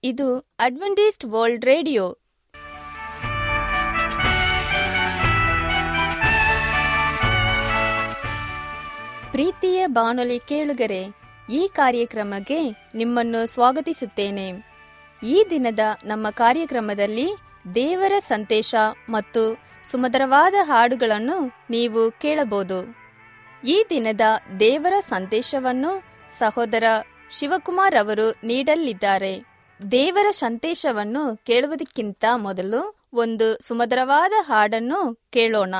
ಇದು Adventist world radio ಪ್ರೀತಿಯ ಬಾನುಲಿ ಕೇಳುಗರೆ ಈ ಕಾರ್ಯಕ್ರಮಕ್ಕೆ ನಿಮ್ಮನ್ನು ಸ್ವಾಗತಿಸುತ್ತೇನೆ ಈ ದಿನದ ನಮ್ಮ ಕಾರ್ಯಕ್ರಮದಲ್ಲಿ ದೇವರ ಸಂದೇಶ ಮತ್ತು ಸುಮಧುರವಾದ ಹಾಡುಗಳನ್ನು ನೀವು ಕೇಳಬಹುದು ಈ ದಿನದ ದೇವರ ಸಂದೇಶವನ್ನು ಸಹೋದರ ಶಿವಕುಮಾರ್ ಅವರು ನೀಡಲಿದ್ದಾರೆ ದೇವರ ಸಂದೇಶವನ್ನು ಕೇಳುವುದಕ್ಕಿಂತ ಮೊದಲು ಒಂದು ಸುಮಧುರವಾದ ಹಾಡನ್ನು ಕೇಳೋಣ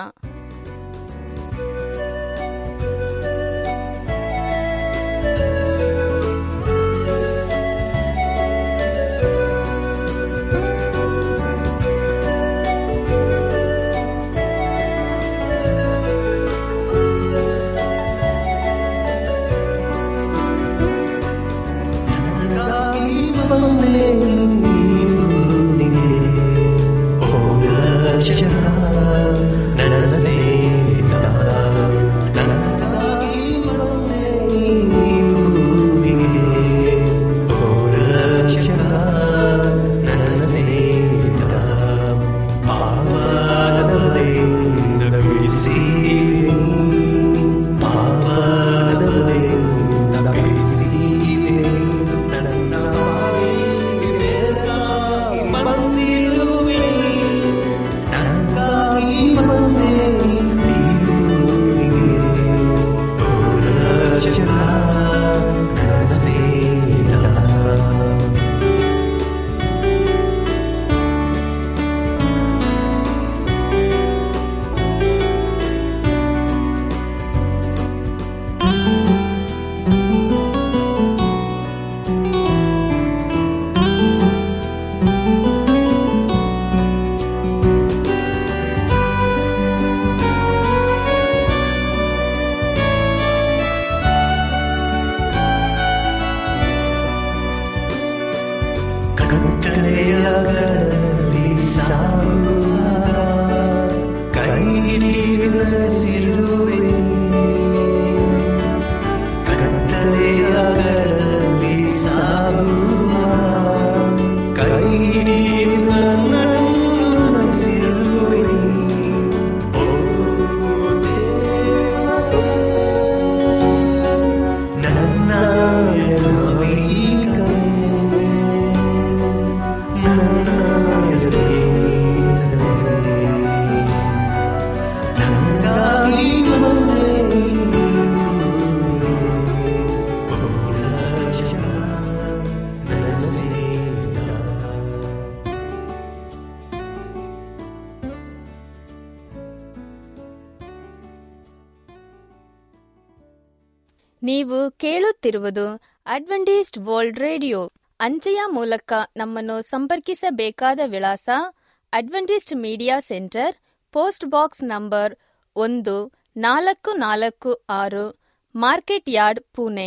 ನೀವು ಕೇಳುತ್ತಿರುವುದು ಅಡ್ವೆಂಟಿಸ್ಟ್ ವರ್ಲ್ಡ್ ರೇಡಿಯೋ ಅಂಚೆಯ ಮೂಲಕ ನಮ್ಮನ್ನು ಸಂಪರ್ಕಿಸಬೇಕಾದ ವಿಳಾಸ Adventist media centre post box number ಒಂದು ನಾಲ್ಕು ನಾಲ್ಕು ಆರು ಮಾರ್ಕೆಟ್ ಯಾರ್ಡ್ ಪುಣೆ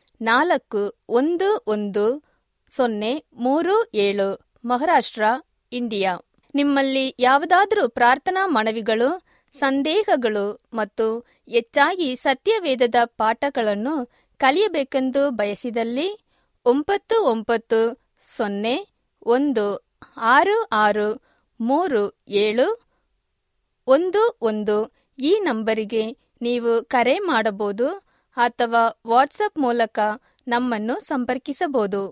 ನಾಲ್ಕು ಒಂದು ಒಂದು ಸೊನ್ನೆ ಮೂರು ಏಳು ಮಹಾರಾಷ್ಟ್ರ ಇಂಡಿಯಾ ನಿಮ್ಮಲ್ಲಿ ಯಾವುದಾದರೂ ಪ್ರಾರ್ಥನಾ ಮನವಿಗಳು ಸಂದೇಹಗಳು ಮತ್ತು ಹೆಚ್ಚಾಗಿ ಸತ್ಯವೇದದ ಪಾಠಗಳನ್ನು ಕಲಿಯಬೇಕೆಂದು ಬಯಸಿದಲ್ಲಿ ಒಂಬತ್ತು ಒಂಬತ್ತು ಸೊನ್ನೆ ಒಂದು ಆರು ಆರು ಮೂರು ಏಳು ಒಂದು ಒಂದು ಈ ನಂಬರಿಗೆ ನೀವು ಕರೆ ಮಾಡಬಹುದು ಅಥವಾ ವಾಟ್ಸಪ್ ಮೂಲಕ ನಮ್ಮನ್ನು ಸಂಪರ್ಕಿಸಬಹುದು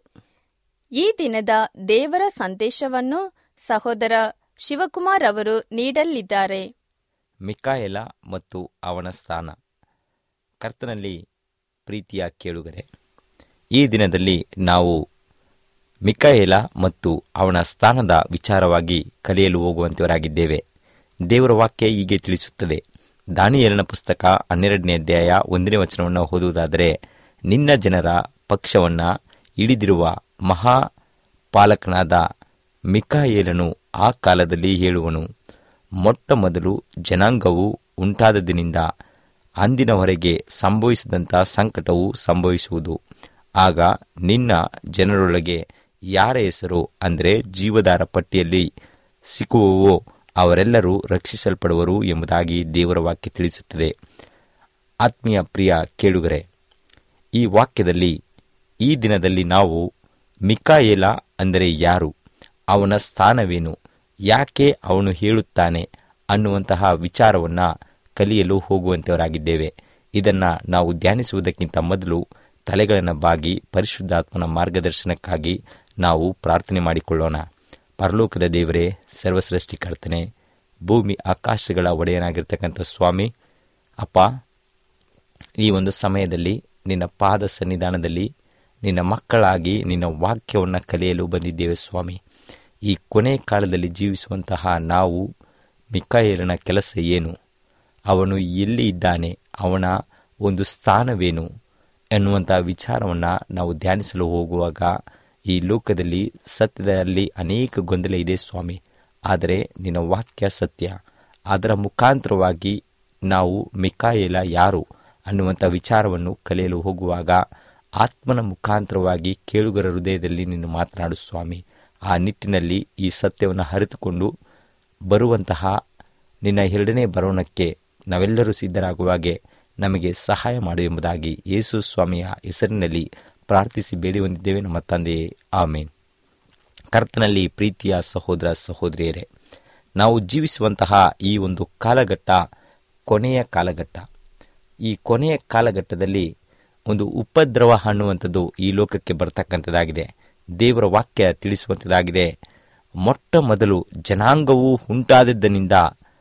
ಈ ದಿನದ ದೇವರ ಸಂದೇಶವನ್ನು ಸಹೋದರ ಶಿವಕುಮಾರ್ ಅವರು ನೀಡಲಿದ್ದಾರೆ ಮಿಕಾಯಲ ಮತ್ತು ಅವನ ಸ್ಥಾನ ಕರ್ತನಲ್ಲಿ ಪ್ರೀತಿಯ ಕೇಳುಗರೆ ಈ ದಿನದಲ್ಲಿ ನಾವು ಮಿಕಾಯಲ ಮತ್ತು ಅವನ ಸ್ಥಾನದ ವಿಚಾರವಾಗಿ ಕಲಿಯಲು ಹೋಗುವಂತವರಾಗಿದ್ದೇವೆ ದೇವರ ವಾಕ್ಯ ಹೀಗೆ ತಿಳಿಸುತ್ತದೆ ದಾನಿಯೇಲನ ಪುಸ್ತಕ ಹನ್ನೆರಡನೇ ಅಧ್ಯಾಯ ಒಂದನೇ ವಚನವನ್ನು ಓದುವುದಾದರೆ ನಿನ್ನ ಜನರ ಪಕ್ಷವನ್ನು ಹಿಡಿದಿರುವ ಮಹಾ ಪಾಲಕನಾದ ಮಿಕಾಯೇಲನು ಆ ಕಾಲದಲ್ಲಿ ಹೇಳುವನು ಮೊಟ್ಟ ಮೊದಲು ಜನಾಂಗವು ಉಂಟಾದದಿನಿಂದ ಅಂದಿನವರೆಗೆ ಸಂಭವಿಸಿದಂಥ ಸಂಕಟವು ಸಂಭವಿಸುವುದು ಆಗ ನಿನ್ನ ಜನರೊಳಗೆ ಯಾರ ಹೆಸರು ಅಂದರೆ ಜೀವದಾರ ಪಟ್ಟಿಯಲ್ಲಿ ಸಿಕ್ಕುವವೋ ಅವರೆಲ್ಲರೂ ರಕ್ಷಿಸಲ್ಪಡುವರು ಎಂಬುದಾಗಿ ದೇವರ ವಾಕ್ಯ ತಿಳಿಸುತ್ತದೆ ಆತ್ಮೀಯ ಪ್ರಿಯ ಕೇಳುಗರೆ ಈ ವಾಕ್ಯದಲ್ಲಿ ಈ ದಿನದಲ್ಲಿ ನಾವು ಮಿಕಾಯೇಲ ಅಂದರೆ ಯಾರು ಅವನ ಸ್ಥಾನವೇನು ಯಾಕೆ ಅವನು ಹೇಳುತ್ತಾನೆ ಅನ್ನುವಂತಹ ವಿಚಾರವನ್ನು ಕಲಿಯಲು ಹೋಗುವಂತವರಾಗಿದ್ದೇವೆ ಇದನ್ನು ನಾವು ಧ್ಯಾನಿಸುವುದಕ್ಕಿಂತ ಮೊದಲು ತಲೆಗಳನ್ನು ಬಾಗಿ ಪರಿಶುದ್ಧಾತ್ಮನ ಮಾರ್ಗದರ್ಶನಕ್ಕಾಗಿ ನಾವು ಪ್ರಾರ್ಥನೆ ಮಾಡಿಕೊಳ್ಳೋಣ ಪರಲೋಕದ ದೇವರೇ ಸರ್ವಸೃಷ್ಟಿಕರ್ತನೆ ಭೂಮಿ ಆಕಾಶಗಳ ಒಡೆಯನಾಗಿರ್ತಕ್ಕಂಥ ಸ್ವಾಮಿ ಅಪ್ಪ ಈ ಒಂದು ಸಮಯದಲ್ಲಿ ನಿನ್ನ ಪಾದ ಸನ್ನಿಧಾನದಲ್ಲಿ ನಿನ್ನ ಮಕ್ಕಳಾಗಿ ನಿನ್ನ ವಾಕ್ಯವನ್ನು ಕಲಿಯಲು ಬಂದಿದ್ದೇವೆ ಸ್ವಾಮಿ ಈ ಕೊನೆ ಕಾಲದಲ್ಲಿ ಜೀವಿಸುವಂತಹ ನಾವು ಮಿಕ್ಕಾಯೇಲನ ಕೆಲಸ ಏನು ಅವನು ಎಲ್ಲಿ ಇದ್ದಾನೆ ಅವನ ಒಂದು ಸ್ಥಾನವೇನು ಎನ್ನುವಂಥ ವಿಚಾರವನ್ನು ನಾವು ಧ್ಯಾನಿಸಲು ಹೋಗುವಾಗ ಈ ಲೋಕದಲ್ಲಿ ಸತ್ಯದಲ್ಲಿ ಅನೇಕ ಗೊಂದಲ ಇದೆ ಸ್ವಾಮಿ ಆದರೆ ನಿನ್ನ ವಾಕ್ಯ ಸತ್ಯ ಅದರ ಮುಖಾಂತರವಾಗಿ ನಾವು ಮಿಕಾಯೇಲ ಯಾರು ಅನ್ನುವಂಥ ವಿಚಾರವನ್ನು ಕಲಿಯಲು ಹೋಗುವಾಗ ಆತ್ಮನ ಮುಖಾಂತರವಾಗಿ ಕೇಳುಗರ ಹೃದಯದಲ್ಲಿ ನಿನ್ನ ಮಾತನಾಡು ಸ್ವಾಮಿ ಆ ನಿಟ್ಟಿನಲ್ಲಿ ಈ ಸತ್ಯವನ್ನು ಅರಿತುಕೊಂಡು ಬರುವಂತಹ ನಿನ್ನ ಎರಡನೇ ಬರೋಣಕ್ಕೆ ನಾವೆಲ್ಲರೂ ಸಿದ್ಧರಾಗುವಾಗೆ ನಮಗೆ ಸಹಾಯ ಮಾಡು ಎಂಬುದಾಗಿ ಯೇಸು ಸ್ವಾಮಿಯ ಹೆಸರಿನಲ್ಲಿ ಪ್ರಾರ್ಥಿಸಿ ಬೇಡಿ ಹೊಂದಿದ್ದೇವೆ ನಮ್ಮ ತಂದೆಯೇ ಆಮೇನ್ ಕರ್ತನಲ್ಲಿ ಪ್ರೀತಿಯ ಸಹೋದರ ಸಹೋದರಿಯರೇ ನಾವು ಜೀವಿಸುವಂತಹ ಈ ಒಂದು ಕಾಲಘಟ್ಟ ಕೊನೆಯ ಕಾಲಘಟ್ಟ ಈ ಕೊನೆಯ ಕಾಲಘಟ್ಟದಲ್ಲಿ ಒಂದು ಉಪದ್ರವ ಅನ್ನುವಂಥದ್ದು ಈ ಲೋಕಕ್ಕೆ ಬರ್ತಕ್ಕಂಥದ್ದಾಗಿದೆ ದೇವರ ವಾಕ್ಯ ತಿಳಿಸುವಂಥದ್ದಾಗಿದೆ ಮೊಟ್ಟ ಮೊದಲು ಜನಾಂಗವು ಉಂಟಾದದ್ದನಿಂದ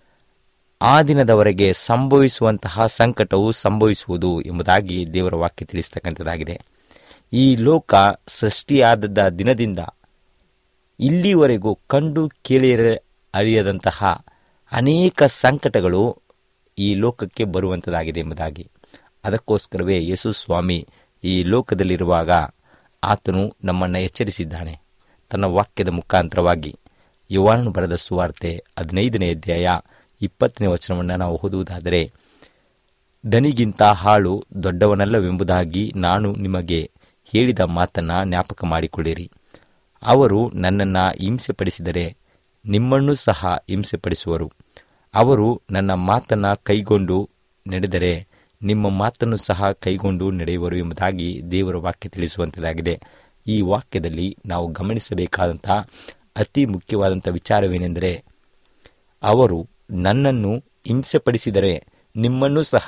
ಆ ದಿನದವರೆಗೆ ಸಂಭವಿಸುವಂತಹ ಸಂಕಟವು ಸಂಭವಿಸುವುದು ಎಂಬುದಾಗಿ ದೇವರ ವಾಕ್ಯ ತಿಳಿಸ್ತಕ್ಕಂಥದ್ದಾಗಿದೆ ಈ ಲೋಕ ಸೃಷ್ಟಿಯಾದದ್ದ ದಿನದಿಂದ ಇಲ್ಲಿವರೆಗೂ ಕಂಡು ಕೇಳಿರ ಅರಿಯದಂತಹ ಅನೇಕ ಸಂಕಟಗಳು ಈ ಲೋಕಕ್ಕೆ ಬರುವಂಥದ್ದಾಗಿದೆ ಎಂಬುದಾಗಿ ಅದಕ್ಕೋಸ್ಕರವೇ ಯೇಸು ಸ್ವಾಮಿ ಈ ಲೋಕದಲ್ಲಿರುವಾಗ ಆತನು ನಮ್ಮನ್ನು ಎಚ್ಚರಿಸಿದ್ದಾನೆ ತನ್ನ ವಾಕ್ಯದ ಮುಖಾಂತರವಾಗಿ ಯುವಾನನು ಬರೆದ ಸುವಾರ್ತೆ ಹದಿನೈದನೇ ಅಧ್ಯಾಯ ಇಪ್ಪತ್ತನೇ ವಚನವನ್ನು ನಾವು ಓದುವುದಾದರೆ ದನಿಗಿಂತ ಹಾಳು ದೊಡ್ಡವನಲ್ಲವೆಂಬುದಾಗಿ ನಾನು ನಿಮಗೆ ಹೇಳಿದ ಮಾತನ್ನು ಜ್ಞಾಪಕ ಮಾಡಿಕೊಳ್ಳಿರಿ ಅವರು ನನ್ನನ್ನು ಹಿಂಸೆಪಡಿಸಿದರೆ ನಿಮ್ಮನ್ನೂ ಸಹ ಹಿಂಸೆಪಡಿಸುವರು ಅವರು ನನ್ನ ಮಾತನ್ನು ಕೈಗೊಂಡು ನಡೆದರೆ ನಿಮ್ಮ ಮಾತನ್ನು ಸಹ ಕೈಗೊಂಡು ನಡೆಯುವರು ಎಂಬುದಾಗಿ ದೇವರ ವಾಕ್ಯ ತಿಳಿಸುವಂಥದ್ದಾಗಿದೆ ಈ ವಾಕ್ಯದಲ್ಲಿ ನಾವು ಗಮನಿಸಬೇಕಾದಂಥ ಅತಿ ಮುಖ್ಯವಾದಂಥ ವಿಚಾರವೇನೆಂದರೆ ಅವರು ನನ್ನನ್ನು ಹಿಂಸೆಪಡಿಸಿದರೆ ನಿಮ್ಮನ್ನೂ ಸಹ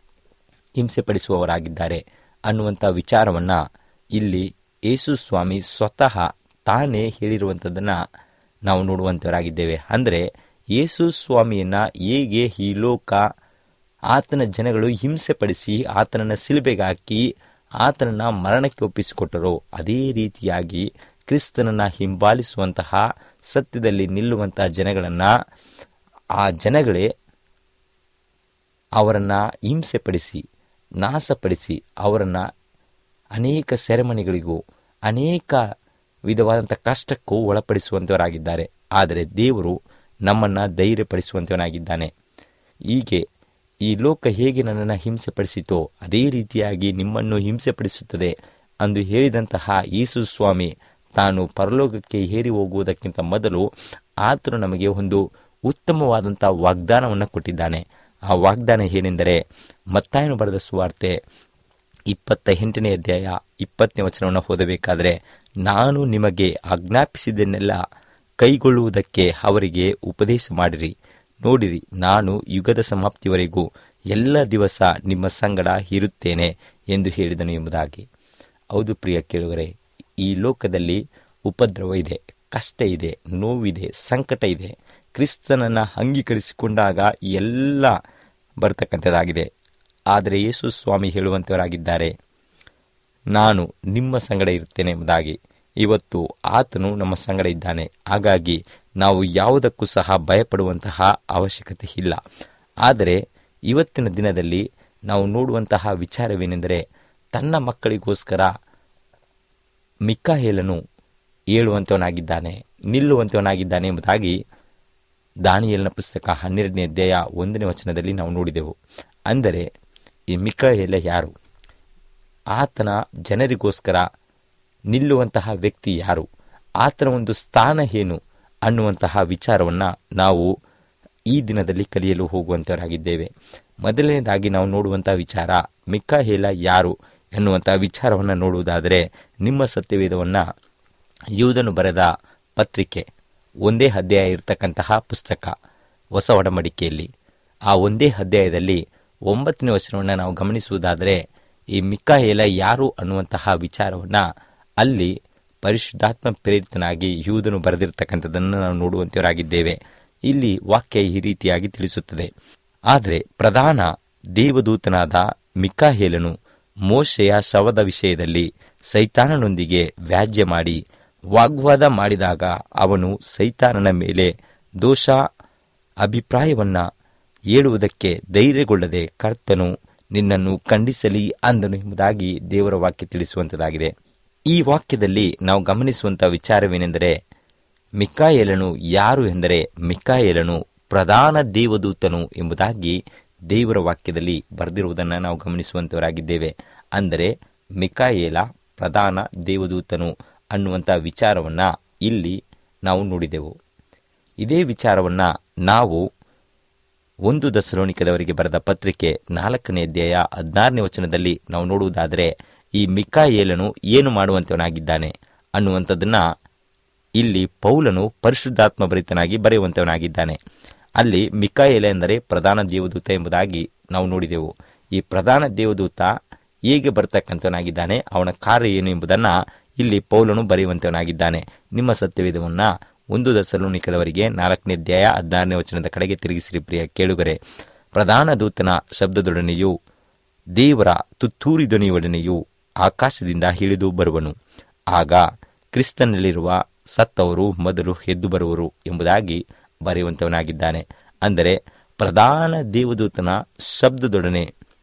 ಹಿಂಸೆಪಡಿಸುವವರಾಗಿದ್ದಾರೆ ಅನ್ನುವಂಥ ವಿಚಾರವನ್ನು ಇಲ್ಲಿ ಯೇಸು ಸ್ವಾಮಿ ಸ್ವತಃ ತಾನೇ ಹೇಳಿರುವಂಥದ್ದನ್ನು ನಾವು ನೋಡುವಂಥವರಾಗಿದ್ದೇವೆ ಅಂದರೆ ಯೇಸು ಸ್ವಾಮಿಯನ್ನು ಹೇಗೆ ಈ ಲೋಕ ಆತನ ಜನಗಳು ಹಿಂಸೆಪಡಿಸಿ ಆತನನ್ನು ಸಿಲುಬೆಗೆ ಹಾಕಿ ಆತನನ್ನು ಮರಣಕ್ಕೆ ಒಪ್ಪಿಸಿಕೊಟ್ಟರೋ ಅದೇ ರೀತಿಯಾಗಿ ಕ್ರಿಸ್ತನನ್ನು ಹಿಂಬಾಲಿಸುವಂತಹ ಸತ್ಯದಲ್ಲಿ ನಿಲ್ಲುವಂತಹ ಜನಗಳನ್ನು ಆ ಜನಗಳೇ ಅವರನ್ನು ಹಿಂಸೆಪಡಿಸಿ ನಾಶಪಡಿಸಿ ಅವರನ್ನು ಅನೇಕ ಸೆರೆಮನಿಗಳಿಗೂ ಅನೇಕ ವಿಧವಾದಂಥ ಕಷ್ಟಕ್ಕೂ ಒಳಪಡಿಸುವಂಥವರಾಗಿದ್ದಾರೆ ಆದರೆ ದೇವರು ನಮ್ಮನ್ನು ಧೈರ್ಯಪಡಿಸುವಂಥವನಾಗಿದ್ದಾನೆ ಹೀಗೆ ಈ ಲೋಕ ಹೇಗೆ ನನ್ನನ್ನು ಹಿಂಸೆಪಡಿಸಿತೋ ಅದೇ ರೀತಿಯಾಗಿ ನಿಮ್ಮನ್ನು ಹಿಂಸೆಪಡಿಸುತ್ತದೆ ಅಂದು ಹೇಳಿದಂತಹ ಯೇಸು ಸ್ವಾಮಿ ತಾನು ಪರಲೋಕಕ್ಕೆ ಏರಿ ಹೋಗುವುದಕ್ಕಿಂತ ಮೊದಲು ಆತನು ನಮಗೆ ಒಂದು ಉತ್ತಮವಾದಂಥ ವಾಗ್ದಾನವನ್ನು ಕೊಟ್ಟಿದ್ದಾನೆ ಆ ವಾಗ್ದಾನ ಏನೆಂದರೆ ಮತ್ತಾಯನು ಬರೆದ ಸುವಾರ್ತೆ ಇಪ್ಪತ್ತ ಎಂಟನೇ ಅಧ್ಯಾಯ ಇಪ್ಪತ್ತನೇ ವಚನವನ್ನು ಓದಬೇಕಾದರೆ ನಾನು ನಿಮಗೆ ಆಜ್ಞಾಪಿಸಿದ್ದನ್ನೆಲ್ಲ ಕೈಗೊಳ್ಳುವುದಕ್ಕೆ ಅವರಿಗೆ ಉಪದೇಶ ಮಾಡಿರಿ ನೋಡಿರಿ ನಾನು ಯುಗದ ಸಮಾಪ್ತಿವರೆಗೂ ಎಲ್ಲ ದಿವಸ ನಿಮ್ಮ ಸಂಗಡ ಇರುತ್ತೇನೆ ಎಂದು ಹೇಳಿದನು ಎಂಬುದಾಗಿ ಹೌದು ಪ್ರಿಯ ಕೇಳುವರೆ ಈ ಲೋಕದಲ್ಲಿ ಉಪದ್ರವ ಇದೆ ಕಷ್ಟ ಇದೆ ನೋವಿದೆ ಸಂಕಟ ಇದೆ ಕ್ರಿಸ್ತನನ್ನು ಅಂಗೀಕರಿಸಿಕೊಂಡಾಗ ಎಲ್ಲ ಬರ್ತಕ್ಕಂಥದ್ದಾಗಿದೆ ಆದರೆ ಯೇಸು ಸ್ವಾಮಿ ಹೇಳುವಂಥವರಾಗಿದ್ದಾರೆ ನಾನು ನಿಮ್ಮ ಸಂಗಡ ಇರುತ್ತೇನೆ ಎಂಬುದಾಗಿ ಇವತ್ತು ಆತನು ನಮ್ಮ ಸಂಗಡ ಇದ್ದಾನೆ ಹಾಗಾಗಿ ನಾವು ಯಾವುದಕ್ಕೂ ಸಹ ಭಯಪಡುವಂತಹ ಅವಶ್ಯಕತೆ ಇಲ್ಲ ಆದರೆ ಇವತ್ತಿನ ದಿನದಲ್ಲಿ ನಾವು ನೋಡುವಂತಹ ವಿಚಾರವೇನೆಂದರೆ ತನ್ನ ಮಕ್ಕಳಿಗೋಸ್ಕರ ಮಿಕ್ಕಾಹೇಲನು ಏಳುವಂಥವನಾಗಿದ್ದಾನೆ ನಿಲ್ಲುವಂಥವನಾಗಿದ್ದಾನೆ ಎಂಬುದಾಗಿ ದಾನಿಯಲ್ನ ಪುಸ್ತಕ ಹನ್ನೆರಡನೇ ಅಧ್ಯಾಯ ಒಂದನೇ ವಚನದಲ್ಲಿ ನಾವು ನೋಡಿದೆವು ಅಂದರೆ ಈ ಮಿಕಾಯೇಲ ಯಾರು ಆತನ ಜನರಿಗೋಸ್ಕರ ನಿಲ್ಲುವಂತಹ ವ್ಯಕ್ತಿ ಯಾರು ಆತನ ಒಂದು ಸ್ಥಾನ ಏನು ಅನ್ನುವಂತಹ ವಿಚಾರವನ್ನು ನಾವು ಈ ದಿನದಲ್ಲಿ ಕಲಿಯಲು ಹೋಗುವಂಥವರಾಗಿದ್ದೇವೆ ಮೊದಲನೇದಾಗಿ ನಾವು ನೋಡುವಂತಹ ವಿಚಾರ ಮಿಕ್ಕಾಹೇಲ ಯಾರು ಎನ್ನುವಂತಹ ವಿಚಾರವನ್ನು ನೋಡುವುದಾದರೆ ನಿಮ್ಮ ಸತ್ಯವೇದವನ್ನು ಯೂದನು ಬರೆದ ಪತ್ರಿಕೆ ಒಂದೇ ಅಧ್ಯಾಯ ಇರತಕ್ಕಂತಹ ಪುಸ್ತಕ ಹೊಸ ಒಡಂಬಡಿಕೆಯಲ್ಲಿ ಆ ಒಂದೇ ಅಧ್ಯಾಯದಲ್ಲಿ ಒಂಬತ್ತನೇ ವಚನವನ್ನು ನಾವು ಗಮನಿಸುವುದಾದರೆ ಈ ಮಿಕ್ಕಾಯೇಲ ಯಾರು ಅನ್ನುವಂತಹ ವಿಚಾರವನ್ನು ಅಲ್ಲಿ ಪರಿಶುದ್ಧಾತ್ಮ ಪ್ರೇರಿತನಾಗಿ ಯೂದನು ಬರೆದಿರ್ತಕ್ಕಂಥದ್ದನ್ನು ನಾವು ನೋಡುವಂತವರಾಗಿದ್ದೇವೆ ಇಲ್ಲಿ ವಾಕ್ಯ ಈ ರೀತಿಯಾಗಿ ತಿಳಿಸುತ್ತದೆ ಆದರೆ ಪ್ರಧಾನ ದೇವದೂತನಾದ ಮಿಕ್ಕಾಹೇಲನು ಮೋಶೆಯ ಶವದ ವಿಷಯದಲ್ಲಿ ಸೈತಾನನೊಂದಿಗೆ ವ್ಯಾಜ್ಯ ಮಾಡಿ ವಾಗ್ವಾದ ಮಾಡಿದಾಗ ಅವನು ಸೈತಾನನ ಮೇಲೆ ದೋಷ ಅಭಿಪ್ರಾಯವನ್ನ ಹೇಳುವುದಕ್ಕೆ ಧೈರ್ಯಗೊಳ್ಳದೆ ಕರ್ತನು ನಿನ್ನನ್ನು ಖಂಡಿಸಲಿ ಅಂದನು ಎಂಬುದಾಗಿ ದೇವರ ವಾಕ್ಯ ತಿಳಿಸುವಂತದಾಗಿದೆ ಈ ವಾಕ್ಯದಲ್ಲಿ ನಾವು ಗಮನಿಸುವಂತಹ ವಿಚಾರವೇನೆಂದರೆ ಮಿಕ್ಕಾಯೇಲನು ಯಾರು ಎಂದರೆ ಮಿಕ್ಕಾಯೇಲನು ಪ್ರಧಾನ ದೇವದೂತನು ಎಂಬುದಾಗಿ ದೇವರ ವಾಕ್ಯದಲ್ಲಿ ಬರೆದಿರುವುದನ್ನು ನಾವು ಗಮನಿಸುವಂತವರಾಗಿದ್ದೇವೆ ಅಂದರೆ ಮಿಕಾಯೇಲ ಪ್ರಧಾನ ದೇವದೂತನು ಅನ್ನುವಂಥ ವಿಚಾರವನ್ನು ಇಲ್ಲಿ ನಾವು ನೋಡಿದೆವು ಇದೇ ವಿಚಾರವನ್ನು ನಾವು ಒಂದು ದಸರೋಣಿಕದವರಿಗೆ ಬರೆದ ಪತ್ರಿಕೆ ನಾಲ್ಕನೇ ಅಧ್ಯಾಯ ಹದಿನಾರನೇ ವಚನದಲ್ಲಿ ನಾವು ನೋಡುವುದಾದರೆ ಈ ಮಿಕಾಯೇಲನು ಏನು ಮಾಡುವಂತವನಾಗಿದ್ದಾನೆ ಅನ್ನುವಂಥದ್ದನ್ನ ಇಲ್ಲಿ ಪೌಲನು ಪರಿಶುದ್ಧಾತ್ಮ ಭರಿತನಾಗಿ ಬರೆಯುವಂತವನಾಗಿದ್ದಾನೆ ಅಲ್ಲಿ ಮಿಕಾಯೇಲ ಎಂದರೆ ಪ್ರಧಾನ ದೇವದೂತ ಎಂಬುದಾಗಿ ನಾವು ನೋಡಿದೆವು ಈ ಪ್ರಧಾನ ದೇವದೂತ ಹೇಗೆ ಬರ್ತಕ್ಕಂಥವನಾಗಿದ್ದಾನೆ ಅವನ ಕಾರ್ಯ ಏನು ಎಂಬುದನ್ನು ಇಲ್ಲಿ ಪೌಲನು ಬರೆಯುವಂತವನಾಗಿದ್ದಾನೆ ನಿಮ್ಮ ಸತ್ಯವೇದವನ್ನ ಒಂದು ದಸಲೋನಿಕದವರಿಗೆ ನಾಲ್ಕನೇ ಅಧ್ಯಾಯ ಹದಿನಾರನೇ ವಚನದ ಕಡೆಗೆ ತಿರುಗಿಸಿರಿ ಪ್ರಿಯ ಕೇಳುಗರೆ ಪ್ರಧಾನ ದೂತನ ಶಬ್ದದೊಡನೆಯೂ ದೇವರ ತುತ್ತೂರಿ ಧ್ವನಿಯೊಡನೆಯೂ ಆಕಾಶದಿಂದ ಇಳಿದು ಬರುವನು ಆಗ ಕ್ರಿಸ್ತನಲ್ಲಿರುವ ಸತ್ತವರು ಮೊದಲು ಎದ್ದು ಬರುವರು ಎಂಬುದಾಗಿ ಬರೆಯುವಂತವನಾಗಿದ್ದಾನೆ ಅಂದರೆ ಪ್ರಧಾನ ದೇವದೂತನ ಶಬ್ದದೊಡನೆ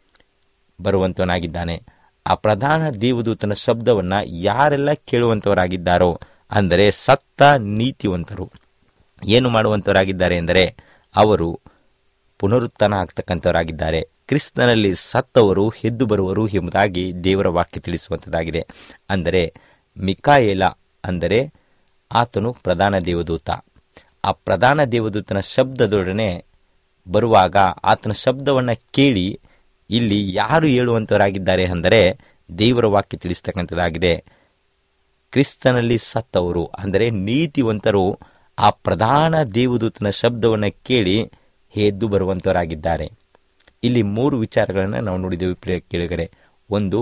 ಬರುವಂತವನಾಗಿದ್ದಾನೆ ಆ ಪ್ರಧಾನ ದೇವದೂತನ ಶಬ್ದವನ್ನ ಯಾರೆಲ್ಲ ಕೇಳುವಂತವರಾಗಿದ್ದಾರೋ ಅಂದರೆ ಸತ್ತ ನೀತಿವಂತರು ಏನು ಮಾಡುವಂತವರಾಗಿದ್ದಾರೆ ಎಂದರೆ ಅವರು ಪುನರುತ್ಥಾನ ಆಗ್ತಕ್ಕಂಥವರಾಗಿದ್ದಾರೆ ಕ್ರಿಸ್ತನಲ್ಲಿ ಸತ್ತವರು ಎದ್ದು ಬರುವರು ಎಂಬುದಾಗಿ ದೇವರ ವಾಕ್ಯ ತಿಳಿಸುವಂಥದ್ದಾಗಿದೆ ಅಂದರೆ ಮಿಕಾಯೇಲ ಅಂದರೆ ಆತನು ಪ್ರಧಾನ ದೇವದೂತ ಆ ಪ್ರಧಾನ ದೇವದೂತನ ಶಬ್ದದೊಡನೆ ಬರುವಾಗ ಆತನ ಶಬ್ದವನ್ನು ಕೇಳಿ ಇಲ್ಲಿ ಯಾರು ಹೇಳುವಂತವರಾಗಿದ್ದಾರೆ ಅಂದರೆ ದೇವರ ವಾಕ್ಯ ತಿಳಿಸ್ತಕ್ಕಂಥದ್ದಾಗಿದೆ ಕ್ರಿಸ್ತನಲ್ಲಿ ಸತ್ತವರು ಅಂದರೆ ನೀತಿವಂತರು ಆ ಪ್ರಧಾನ ದೇವದೂತನ ಶಬ್ದವನ್ನು ಕೇಳಿ ಎದ್ದು ಬರುವಂತವರಾಗಿದ್ದಾರೆ ಇಲ್ಲಿ ಮೂರು ವಿಚಾರಗಳನ್ನು ನಾವು ನೋಡಿದ್ದೇವೆ ಪ್ರಿಯ ಕೇಳಿಗರೆ ಒಂದು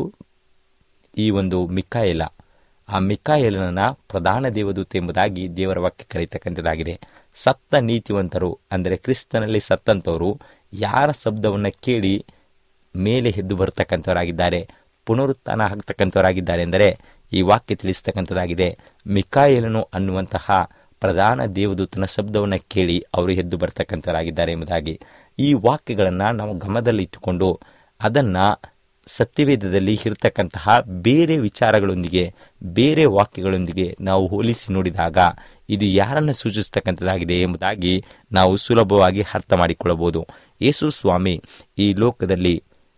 ಈ ಒಂದು ಮಿಕ್ಕಾಯಲ ಆ ಮಿಕ್ಕಾಯಲನ ಪ್ರಧಾನ ದೇವದೂತ ಎಂಬುದಾಗಿ ದೇವರ ವಾಕ್ಯ ಕರೀತಕ್ಕಂಥದ್ದಾಗಿದೆ ಸತ್ತ ನೀತಿವಂತರು ಅಂದರೆ ಕ್ರಿಸ್ತನಲ್ಲಿ ಸತ್ತಂತವರು ಯಾರ ಶಬ್ದವನ್ನು ಕೇಳಿ ಮೇಲೆ ಎದ್ದು ಬರ್ತಕ್ಕಂಥವರಾಗಿದ್ದಾರೆ ಪುನರುತ್ಥಾನ ಆಗ್ತಕ್ಕಂಥವರಾಗಿದ್ದಾರೆ ಎಂದರೆ ಈ ವಾಕ್ಯ ತಿಳಿಸ್ತಕ್ಕಂಥದ್ದಾಗಿದೆ ಮಿಕಾಯಲನು ಅನ್ನುವಂತಹ ಪ್ರಧಾನ ದೇವದೂತನ ಶಬ್ದವನ್ನು ಕೇಳಿ ಅವರು ಎದ್ದು ಬರ್ತಕ್ಕಂಥವರಾಗಿದ್ದಾರೆ ಎಂಬುದಾಗಿ ಈ ವಾಕ್ಯಗಳನ್ನು ನಾವು ಗಮನದಲ್ಲಿ ಇಟ್ಟುಕೊಂಡು ಅದನ್ನು ಸತ್ಯವೇದದಲ್ಲಿ ಇರತಕ್ಕಂತಹ ಬೇರೆ ವಿಚಾರಗಳೊಂದಿಗೆ ಬೇರೆ ವಾಕ್ಯಗಳೊಂದಿಗೆ ನಾವು ಹೋಲಿಸಿ ನೋಡಿದಾಗ ಇದು ಯಾರನ್ನು ಸೂಚಿಸ್ತಕ್ಕಂಥದ್ದಾಗಿದೆ ಎಂಬುದಾಗಿ ನಾವು ಸುಲಭವಾಗಿ ಅರ್ಥ ಮಾಡಿಕೊಳ್ಳಬಹುದು ಯೇಸು ಸ್ವಾಮಿ ಈ ಲೋಕದಲ್ಲಿ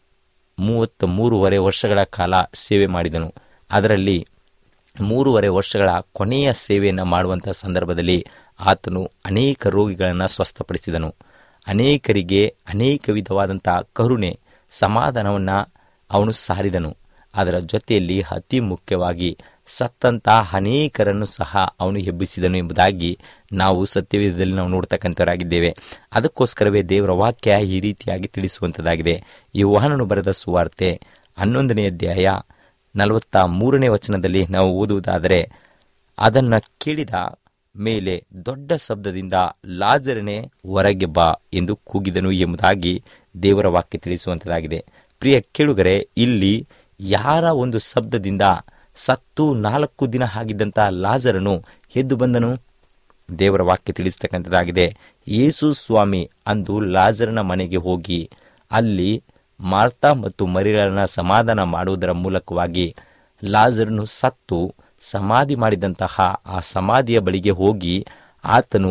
ಮೂವತ್ತ ಮೂರುವರೆ ವರ್ಷಗಳ ಕಾಲ ಸೇವೆ ಮಾಡಿದನು ಅದರಲ್ಲಿ ಮೂರುವರೆ ವರ್ಷಗಳ ಕೊನೆಯ ಸೇವೆಯನ್ನು ಮಾಡುವಂಥ ಸಂದರ್ಭದಲ್ಲಿ ಆತನು ಅನೇಕ ರೋಗಿಗಳನ್ನು ಸ್ವಸ್ಥಪಡಿಸಿದನು ಅನೇಕರಿಗೆ ಅನೇಕ ವಿಧವಾದಂಥ ಕರುಣೆ ಸಮಾಧಾನವನ್ನು ಅವನು ಸಾರಿದನು ಅದರ ಜೊತೆಯಲ್ಲಿ ಅತಿ ಮುಖ್ಯವಾಗಿ ಸತ್ತಂತ ಅನೇಕರನ್ನು ಸಹ ಅವನು ಎಬ್ಬಿಸಿದನು ಎಂಬುದಾಗಿ ನಾವು ಸತ್ಯವೇದದಲ್ಲಿ ನಾವು ನೋಡ್ತಕ್ಕಂಥವರಾಗಿದ್ದೇವೆ ಅದಕ್ಕೋಸ್ಕರವೇ ದೇವರ ವಾಕ್ಯ ಈ ರೀತಿಯಾಗಿ ತಿಳಿಸುವಂಥದ್ದಾಗಿದೆ ಈ ವಾಹನನು ಬರೆದ ಸುವಾರ್ತೆ ಹನ್ನೊಂದನೇ ಅಧ್ಯಾಯ ನಲವತ್ತ ಮೂರನೇ ವಚನದಲ್ಲಿ ನಾವು ಓದುವುದಾದರೆ ಅದನ್ನು ಕೇಳಿದ ಮೇಲೆ ದೊಡ್ಡ ಶಬ್ದದಿಂದ ಲಾಜರನೆ ಹೊರಗೆ ಬಾ ಎಂದು ಕೂಗಿದನು ಎಂಬುದಾಗಿ ದೇವರ ವಾಕ್ಯ ತಿಳಿಸುವಂಥದ್ದಾಗಿದೆ ಪ್ರಿಯ ಕೇಳುಗರೆ ಇಲ್ಲಿ ಯಾರ ಒಂದು ಶಬ್ದದಿಂದ ಸತ್ತು ನಾಲ್ಕು ದಿನ ಆಗಿದ್ದಂಥ ಲಾಜರನು ಎದ್ದು ಬಂದನು ದೇವರ ವಾಕ್ಯ ತಿಳಿಸ್ತಕ್ಕಂಥದ್ದಾಗಿದೆ ಯೇಸು ಸ್ವಾಮಿ ಅಂದು ಲಾಜರನ ಮನೆಗೆ ಹೋಗಿ ಅಲ್ಲಿ ಮಾರ್ತಾ ಮತ್ತು ಮರಿಗಳನ್ನ ಸಮಾಧಾನ ಮಾಡುವುದರ ಮೂಲಕವಾಗಿ ಲಾಜರನು ಸತ್ತು ಸಮಾಧಿ ಮಾಡಿದಂತಹ ಆ ಸಮಾಧಿಯ ಬಳಿಗೆ ಹೋಗಿ ಆತನು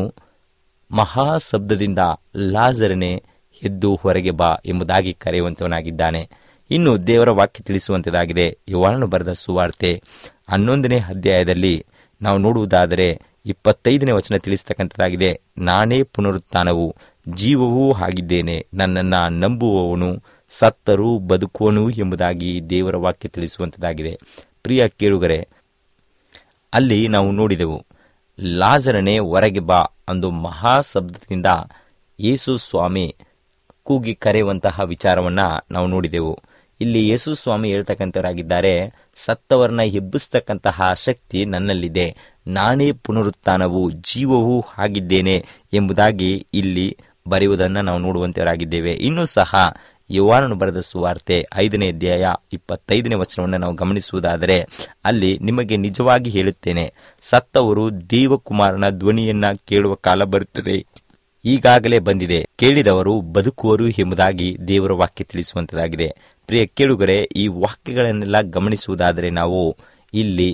ಮಹಾ ಶಬ್ದದಿಂದ ಲಾಜರನೆ ಎದ್ದು ಹೊರಗೆ ಬಾ ಎಂಬುದಾಗಿ ಕರೆಯುವಂತವನಾಗಿದ್ದಾನೆ ಇನ್ನು ದೇವರ ವಾಕ್ಯ ತಿಳಿಸುವಂಥದ್ದಾಗಿದೆ ಯುವನನು ಬರೆದ ಸುವಾರ್ತೆ ಹನ್ನೊಂದನೇ ಅಧ್ಯಾಯದಲ್ಲಿ ನಾವು ನೋಡುವುದಾದರೆ ಇಪ್ಪತ್ತೈದನೇ ವಚನ ತಿಳಿಸ್ತಕ್ಕಂಥದ್ದಾಗಿದೆ ನಾನೇ ಪುನರುತ್ಥಾನವು ಜೀವವೂ ಆಗಿದ್ದೇನೆ ನನ್ನನ್ನು ನಂಬುವವನು ಸತ್ತರೂ ಬದುಕುವನು ಎಂಬುದಾಗಿ ದೇವರ ವಾಕ್ಯ ತಿಳಿಸುವಂಥದ್ದಾಗಿದೆ ಪ್ರಿಯ ಕೇಳುಗರೆ ಅಲ್ಲಿ ನಾವು ನೋಡಿದೆವು ಲಾಜರನೆ ಹೊರಗೆ ಬಾ ಒಂದು ಮಹಾ ಶಬ್ದದಿಂದ ಯೇಸು ಸ್ವಾಮಿ ಕೂಗಿ ಕರೆಯುವಂತಹ ವಿಚಾರವನ್ನ ನಾವು ನೋಡಿದೆವು ಇಲ್ಲಿ ಯೇಸು ಸ್ವಾಮಿ ಹೇಳ್ತಕ್ಕಂಥವರಾಗಿದ್ದಾರೆ ಸತ್ತವರನ್ನ ಎಬ್ಬಿಸ್ತಕ್ಕಂತಹ ಶಕ್ತಿ ನನ್ನಲ್ಲಿದೆ ನಾನೇ ಪುನರುತ್ಥಾನವು ಜೀವವೂ ಆಗಿದ್ದೇನೆ ಎಂಬುದಾಗಿ ಇಲ್ಲಿ ಬರೆಯುವುದನ್ನು ನಾವು ನೋಡುವಂತವರಾಗಿದ್ದೇವೆ ಇನ್ನೂ ಸಹ ಯುವಾನನು ಬರೆದ ಸುವಾರ್ತೆ ಐದನೇ ಅಧ್ಯಾಯ ಇಪ್ಪತ್ತೈದನೇ ವಚನವನ್ನು ನಾವು ಗಮನಿಸುವುದಾದರೆ ಅಲ್ಲಿ ನಿಮಗೆ ನಿಜವಾಗಿ ಹೇಳುತ್ತೇನೆ ಸತ್ತವರು ದೇವಕುಮಾರನ ಧ್ವನಿಯನ್ನ ಕೇಳುವ ಕಾಲ ಬರುತ್ತದೆ ಈಗಾಗಲೇ ಬಂದಿದೆ ಕೇಳಿದವರು ಬದುಕುವರು ಎಂಬುದಾಗಿ ದೇವರ ವಾಕ್ಯ ತಿಳಿಸುವಂತದಾಗಿದೆ ಪ್ರಿಯ ಕೇಳುಗರೆ ಈ ವಾಕ್ಯಗಳನ್ನೆಲ್ಲ ಗಮನಿಸುವುದಾದರೆ ನಾವು ಇಲ್ಲಿ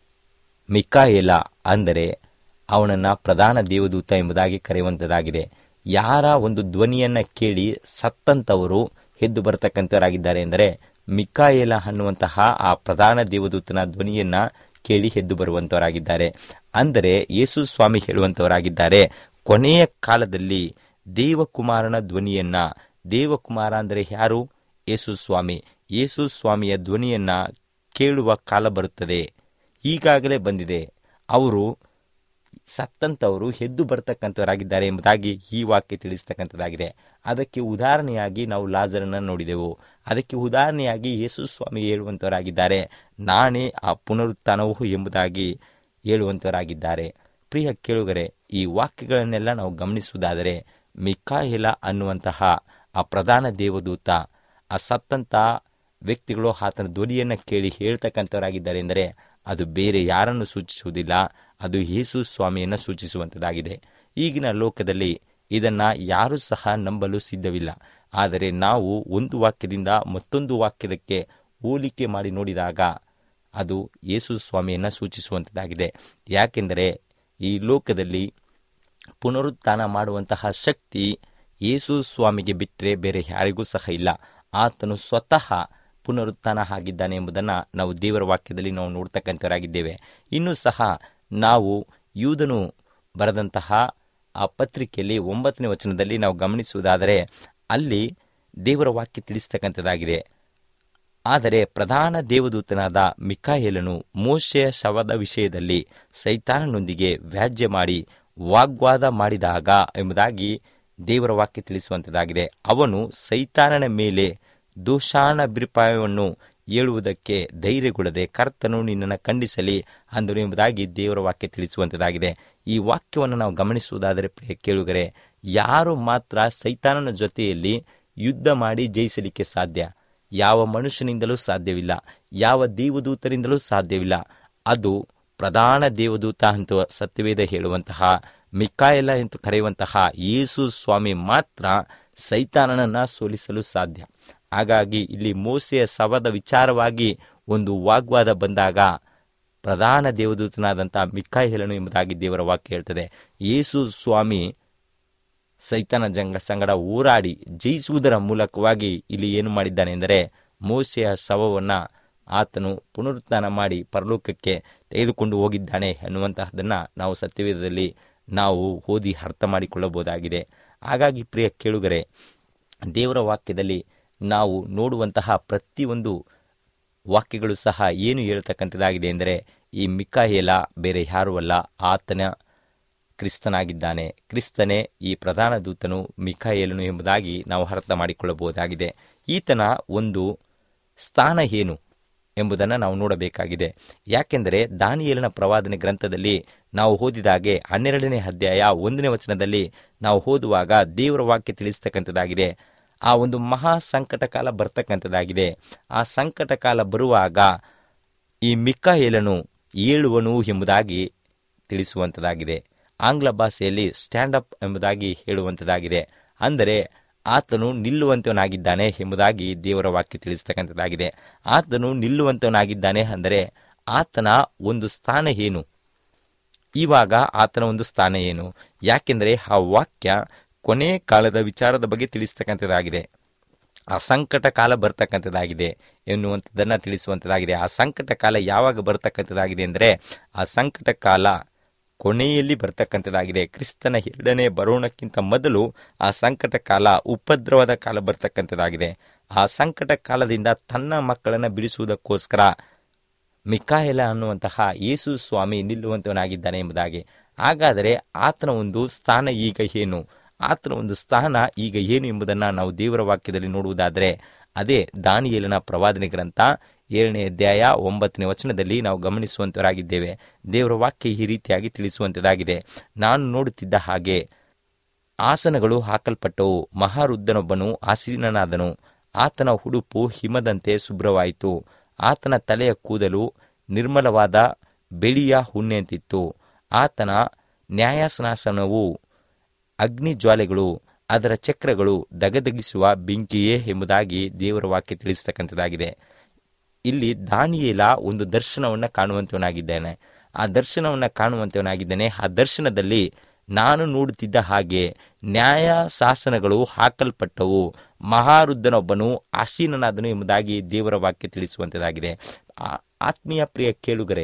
ಮಿಕಾಯೇಲ ಅಂದರೆ ಅವನನ್ನ ಪ್ರಧಾನ ದೇವದೂತ ಎಂಬುದಾಗಿ ಕರೆಯುವಂತದಾಗಿದೆ ಯಾರ ಒಂದು ಧ್ವನಿಯನ್ನ ಕೇಳಿ ಸತ್ತಂತವರು ಎದ್ದು ಬರತಕ್ಕಂಥವರಾಗಿದ್ದಾರೆ ಎಂದರೆ ಮಿಕಾಯೇಲ ಅನ್ನುವಂತಹ ಆ ಪ್ರಧಾನ ದೇವದೂತನ ಧ್ವನಿಯನ್ನ ಕೇಳಿ ಎದ್ದು ಬರುವಂತವರಾಗಿದ್ದಾರೆ ಅಂದರೆ ಯೇಸು ಸ್ವಾಮಿ ಹೇಳುವಂತವರಾಗಿದ್ದಾರೆ ಕೊನೆಯ ಕಾಲದಲ್ಲಿ ದೇವಕುಮಾರನ ಧ್ವನಿಯನ್ನ ದೇವಕುಮಾರ ಅಂದರೆ ಯಾರು ಯೇಸು ಸ್ವಾಮಿ ಯೇಸು ಸ್ವಾಮಿಯ ಧ್ವನಿಯನ್ನ ಕೇಳುವ ಕಾಲ ಬರುತ್ತದೆ ಈಗಾಗಲೇ ಬಂದಿದೆ ಅವರು ಸತ್ತಂತವರು ಎದ್ದು ಬರ್ತಕ್ಕಂಥವರಾಗಿದ್ದಾರೆ ಎಂಬುದಾಗಿ ಈ ವಾಕ್ಯ ತಿಳಿಸ್ತಕ್ಕಂಥದ್ದಾಗಿದೆ ಅದಕ್ಕೆ ಉದಾಹರಣೆಯಾಗಿ ನಾವು ಲಾಜರನ್ನ ನೋಡಿದೆವು ಅದಕ್ಕೆ ಉದಾಹರಣೆಯಾಗಿ ಯೇಸು ಸ್ವಾಮಿ ಹೇಳುವಂತವರಾಗಿದ್ದಾರೆ ನಾನೇ ಆ ಪುನರುತ್ಥಾನವು ಎಂಬುದಾಗಿ ಹೇಳುವಂತವರಾಗಿದ್ದಾರೆ ಪ್ರಿಯ ಕೇಳುಗರೆ ಈ ವಾಕ್ಯಗಳನ್ನೆಲ್ಲ ನಾವು ಗಮನಿಸುವುದಾದರೆ ಮಿಕಾಯಿಲ ಅನ್ನುವಂತಹ ಆ ಪ್ರಧಾನ ದೇವದೂತ ಆ ಸತ್ತಂತ ವ್ಯಕ್ತಿಗಳು ಆತನ ಧ್ವನಿಯನ್ನು ಕೇಳಿ ಹೇಳ್ತಕ್ಕಂಥವರಾಗಿದ್ದಾರೆ ಎಂದರೆ ಅದು ಬೇರೆ ಯಾರನ್ನು ಸೂಚಿಸುವುದಿಲ್ಲ ಅದು ಯೇಸು ಸ್ವಾಮಿಯನ್ನು ಸೂಚಿಸುವಂಥದ್ದಾಗಿದೆ ಈಗಿನ ಲೋಕದಲ್ಲಿ ಇದನ್ನ ಯಾರೂ ಸಹ ನಂಬಲು ಸಿದ್ಧವಿಲ್ಲ ಆದರೆ ನಾವು ಒಂದು ವಾಕ್ಯದಿಂದ ಮತ್ತೊಂದು ವಾಕ್ಯದಕ್ಕೆ ಹೋಲಿಕೆ ಮಾಡಿ ನೋಡಿದಾಗ ಅದು ಯೇಸು ಸ್ವಾಮಿಯನ್ನು ಸೂಚಿಸುವಂಥದ್ದಾಗಿದೆ ಯಾಕೆಂದರೆ ಈ ಲೋಕದಲ್ಲಿ ಪುನರುತ್ಥಾನ ಮಾಡುವಂತಹ ಶಕ್ತಿ ಯೇಸು ಸ್ವಾಮಿಗೆ ಬಿಟ್ಟರೆ ಬೇರೆ ಯಾರಿಗೂ ಸಹ ಇಲ್ಲ ಆತನು ಸ್ವತಃ ಪುನರುತ್ಥಾನ ಆಗಿದ್ದಾನೆ ಎಂಬುದನ್ನು ನಾವು ದೇವರ ವಾಕ್ಯದಲ್ಲಿ ನಾವು ನೋಡ್ತಕ್ಕಂಥವರಾಗಿದ್ದೇವೆ ಇನ್ನೂ ಸಹ ನಾವು ಯೂದನು ಬರೆದಂತಹ ಆ ಪತ್ರಿಕೆಯಲ್ಲಿ ಒಂಬತ್ತನೇ ವಚನದಲ್ಲಿ ನಾವು ಗಮನಿಸುವುದಾದರೆ ಅಲ್ಲಿ ದೇವರ ವಾಕ್ಯ ತಿಳಿಸ್ತಕ್ಕಂಥದ್ದಾಗಿದೆ ಆದರೆ ಪ್ರಧಾನ ದೇವದೂತನಾದ ಮಿಕಾಯೇಲನು ಮೋಶೆಯ ಶವದ ವಿಷಯದಲ್ಲಿ ಸೈತಾನನೊಂದಿಗೆ ವ್ಯಾಜ್ಯ ಮಾಡಿ ವಾಗ್ವಾದ ಮಾಡಿದಾಗ ಎಂಬುದಾಗಿ ದೇವರ ವಾಕ್ಯ ತಿಳಿಸುವಂಥದ್ದಾಗಿದೆ ಅವನು ಸೈತಾನನ ಮೇಲೆ ದೋಷಾನಭಿಪ್ರಾಯವನ್ನು ಹೇಳುವುದಕ್ಕೆ ಧೈರ್ಯಗೊಳ್ಳದೆ ಕರ್ತನು ನಿನ್ನನ್ನು ಖಂಡಿಸಲಿ ಅಂದರು ಎಂಬುದಾಗಿ ದೇವರ ವಾಕ್ಯ ತಿಳಿಸುವಂಥದ್ದಾಗಿದೆ ಈ ವಾಕ್ಯವನ್ನು ನಾವು ಗಮನಿಸುವುದಾದರೆ ಪ್ರಿಯ ಕೇಳುಗರೆ ಯಾರು ಮಾತ್ರ ಸೈತಾನನ ಜೊತೆಯಲ್ಲಿ ಯುದ್ಧ ಮಾಡಿ ಜಯಿಸಲಿಕ್ಕೆ ಸಾಧ್ಯ ಯಾವ ಮನುಷ್ಯನಿಂದಲೂ ಸಾಧ್ಯವಿಲ್ಲ ಯಾವ ದೇವದೂತರಿಂದಲೂ ಸಾಧ್ಯವಿಲ್ಲ ಅದು ಪ್ರಧಾನ ದೇವದೂತ ಅಂತ ಸತ್ಯವೇದ ಹೇಳುವಂತಹ ಮಿಕಾಯಲ ಎಂದು ಕರೆಯುವಂತಹ ಯೇಸು ಸ್ವಾಮಿ ಮಾತ್ರ ಸೈತಾನನನ್ನ ಸೋಲಿಸಲು ಸಾಧ್ಯ ಹಾಗಾಗಿ ಇಲ್ಲಿ ಮೋಸೆಯ ಸವದ ವಿಚಾರವಾಗಿ ಒಂದು ವಾಗ್ವಾದ ಬಂದಾಗ ಪ್ರಧಾನ ದೇವದೂತನಾದಂತಹ ಮಿಕಾಯಲನು ಎಂಬುದಾಗಿ ದೇವರ ವಾಕ್ಯ ಹೇಳ್ತದೆ ಯೇಸು ಸ್ವಾಮಿ ಸೈತಾನ ಜಂಗ ಸಂಗಡ ಹೋರಾಡಿ ಜಯಿಸುವುದರ ಮೂಲಕವಾಗಿ ಇಲ್ಲಿ ಏನು ಮಾಡಿದ್ದಾನೆ ಎಂದರೆ ಮೋಸೆಯ ಶವವನ್ನು ಆತನು ಪುನರುತ್ಥಾನ ಮಾಡಿ ಪರಲೋಕಕ್ಕೆ ತೆಗೆದುಕೊಂಡು ಹೋಗಿದ್ದಾನೆ ಅನ್ನುವಂತಹದನ್ನು ನಾವು ಸತ್ಯವೇದದಲ್ಲಿ ನಾವು ಓದಿ ಅರ್ಥ ಮಾಡಿಕೊಳ್ಳಬಹುದಾಗಿದೆ ಹಾಗಾಗಿ ಪ್ರಿಯ ಕೇಳುಗರೆ ದೇವರ ವಾಕ್ಯದಲ್ಲಿ ನಾವು ನೋಡುವಂತಹ ಪ್ರತಿಯೊಂದು ವಾಕ್ಯಗಳು ಸಹ ಏನು ಹೇಳ್ತಕ್ಕಂಥದ್ದಾಗಿದೆ ಎಂದರೆ ಈ ಮಿಕಾಯೇಲ ಬೇರೆ ಯಾರೂ ಅಲ್ಲ ಆತನ ಕ್ರಿಸ್ತನಾಗಿದ್ದಾನೆ ಕ್ರಿಸ್ತನೇ ಈ ಪ್ರಧಾನ ದೂತನು ಮಿಕಾಯೇಲನು ಎಂಬುದಾಗಿ ನಾವು ಅರ್ಥ ಮಾಡಿಕೊಳ್ಳಬಹುದಾಗಿದೆ ಈತನ ಒಂದು ಸ್ಥಾನ ಏನು ಎಂಬುದನ್ನು ನಾವು ನೋಡಬೇಕಾಗಿದೆ ಯಾಕೆಂದರೆ ದಾನಿಯೇಲನ ಪ್ರವಾದನೆ ಗ್ರಂಥದಲ್ಲಿ ನಾವು ಓದಿದಾಗೆ ಹನ್ನೆರಡನೇ ಅಧ್ಯಾಯ ಒಂದನೇ ವಚನದಲ್ಲಿ ನಾವು ಓದುವಾಗ ದೇವರ ವಾಕ್ಯ ತಿಳಿಸ್ತಕ್ಕಂಥದ್ದಾಗಿದೆ ಆ ಒಂದು ಮಹಾ ಸಂಕಟ ಕಾಲ ಬರ್ತಕ್ಕಂಥದ್ದಾಗಿದೆ ಆ ಸಂಕಟ ಕಾಲ ಬರುವಾಗ ಈ ಮಿಕ್ಕಾಯೇಲನು ಏಳುವನು ಎಂಬುದಾಗಿ ತಿಳಿಸುವಂಥದ್ದಾಗಿದೆ ಆಂಗ್ಲ ಭಾಷೆಯಲ್ಲಿ ಸ್ಟ್ಯಾಂಡ್ ಅಪ್ ಎಂಬುದಾಗಿ ಹೇಳುವಂಥದ್ದಾಗಿದೆ ಅಂದರೆ ಆತನು ನಿಲ್ಲುವಂತವನಾಗಿದ್ದಾನೆ ಎಂಬುದಾಗಿ ದೇವರ ವಾಕ್ಯ ತಿಳಿಸ್ತಕ್ಕಂಥದ್ದಾಗಿದೆ ಆತನು ನಿಲ್ಲುವಂತವನಾಗಿದ್ದಾನೆ ಅಂದರೆ ಆತನ ಒಂದು ಸ್ಥಾನ ಏನು ಇವಾಗ ಆತನ ಒಂದು ಸ್ಥಾನ ಏನು ಯಾಕೆಂದರೆ ಆ ವಾಕ್ಯ ಕೊನೆ ಕಾಲದ ವಿಚಾರದ ಬಗ್ಗೆ ತಿಳಿಸ್ತಕ್ಕಂಥದ್ದಾಗಿದೆ ಆ ಸಂಕಟ ಕಾಲ ಬರ್ತಕ್ಕಂಥದ್ದಾಗಿದೆ ಎನ್ನುವಂಥದ್ದನ್ನು ತಿಳಿಸುವಂಥದ್ದಾಗಿದೆ ಆ ಸಂಕಟ ಕಾಲ ಯಾವಾಗ ಬರ್ತಕ್ಕಂಥದ್ದಾಗಿದೆ ಅಂದರೆ ಆ ಸಂಕಟ ಕಾಲ ಕೊನೆಯಲ್ಲಿ ಬರ್ತಕ್ಕಂಥದ್ದಾಗಿದೆ ಕ್ರಿಸ್ತನ ಎರಡನೇ ಬರೋಣಕ್ಕಿಂತ ಮೊದಲು ಆ ಸಂಕಟ ಕಾಲ ಉಪದ್ರವದ ಕಾಲ ಬರ್ತಕ್ಕಂಥದ್ದಾಗಿದೆ ಆ ಸಂಕಟ ಕಾಲದಿಂದ ತನ್ನ ಮಕ್ಕಳನ್ನು ಬಿಡಿಸುವುದಕ್ಕೋಸ್ಕರ ಮಿಕಾಯಲ ಅನ್ನುವಂತಹ ಯೇಸು ಸ್ವಾಮಿ ನಿಲ್ಲುವಂತವನಾಗಿದ್ದಾನೆ ಎಂಬುದಾಗಿ ಹಾಗಾದರೆ ಆತನ ಒಂದು ಸ್ಥಾನ ಈಗ ಏನು ಆತನ ಒಂದು ಸ್ಥಾನ ಈಗ ಏನು ಎಂಬುದನ್ನು ನಾವು ದೇವರ ವಾಕ್ಯದಲ್ಲಿ ನೋಡುವುದಾದರೆ ಅದೇ ದಾನಿಯೇಲನ ಪ್ರವಾದನೆ ಗ್ರಂಥ ಏಳನೇ ಅಧ್ಯಾಯ ಒಂಬತ್ತನೇ ವಚನದಲ್ಲಿ ನಾವು ಗಮನಿಸುವಂತವರಾಗಿದ್ದೇವೆ ದೇವರ ವಾಕ್ಯ ಈ ರೀತಿಯಾಗಿ ತಿಳಿಸುವಂತದಾಗಿದೆ ನಾನು ನೋಡುತ್ತಿದ್ದ ಹಾಗೆ ಆಸನಗಳು ಹಾಕಲ್ಪಟ್ಟವು ಮಹಾರುದ್ಧನೊಬ್ಬನು ಆಸೀನನಾದನು ಆತನ ಉಡುಪು ಹಿಮದಂತೆ ಶುಭ್ರವಾಯಿತು ಆತನ ತಲೆಯ ಕೂದಲು ನಿರ್ಮಲವಾದ ಬೆಳಿಯ ಹುಣ್ಣೆಂತಿತ್ತು ಆತನ ನ್ಯಾಯಾಸನಾಸನವು ಅಗ್ನಿ ಜ್ವಾಲೆಗಳು ಅದರ ಚಕ್ರಗಳು ದಗದಗಿಸುವ ಬೆಂಕಿಯೇ ಎಂಬುದಾಗಿ ದೇವರ ವಾಕ್ಯ ತಿಳಿಸ್ತಕ್ಕಂಥದ್ದಾಗಿದೆ ಇಲ್ಲಿ ದಾನಿಯೇಲ ಒಂದು ದರ್ಶನವನ್ನು ಕಾಣುವಂತವನಾಗಿದ್ದಾನೆ ಆ ದರ್ಶನವನ್ನು ಕಾಣುವಂತವನಾಗಿದ್ದಾನೆ ಆ ದರ್ಶನದಲ್ಲಿ ನಾನು ನೋಡುತ್ತಿದ್ದ ಹಾಗೆ ನ್ಯಾಯ ಶಾಸನಗಳು ಹಾಕಲ್ಪಟ್ಟವು ಮಹಾರುದ್ಧನೊಬ್ಬನು ಆಸೀನನಾದನು ಎಂಬುದಾಗಿ ದೇವರ ವಾಕ್ಯ ತಿಳಿಸುವಂಥದ್ದಾಗಿದೆ ಆ- ಆತ್ಮೀಯ ಪ್ರಿಯ ಕೇಳುಗರೆ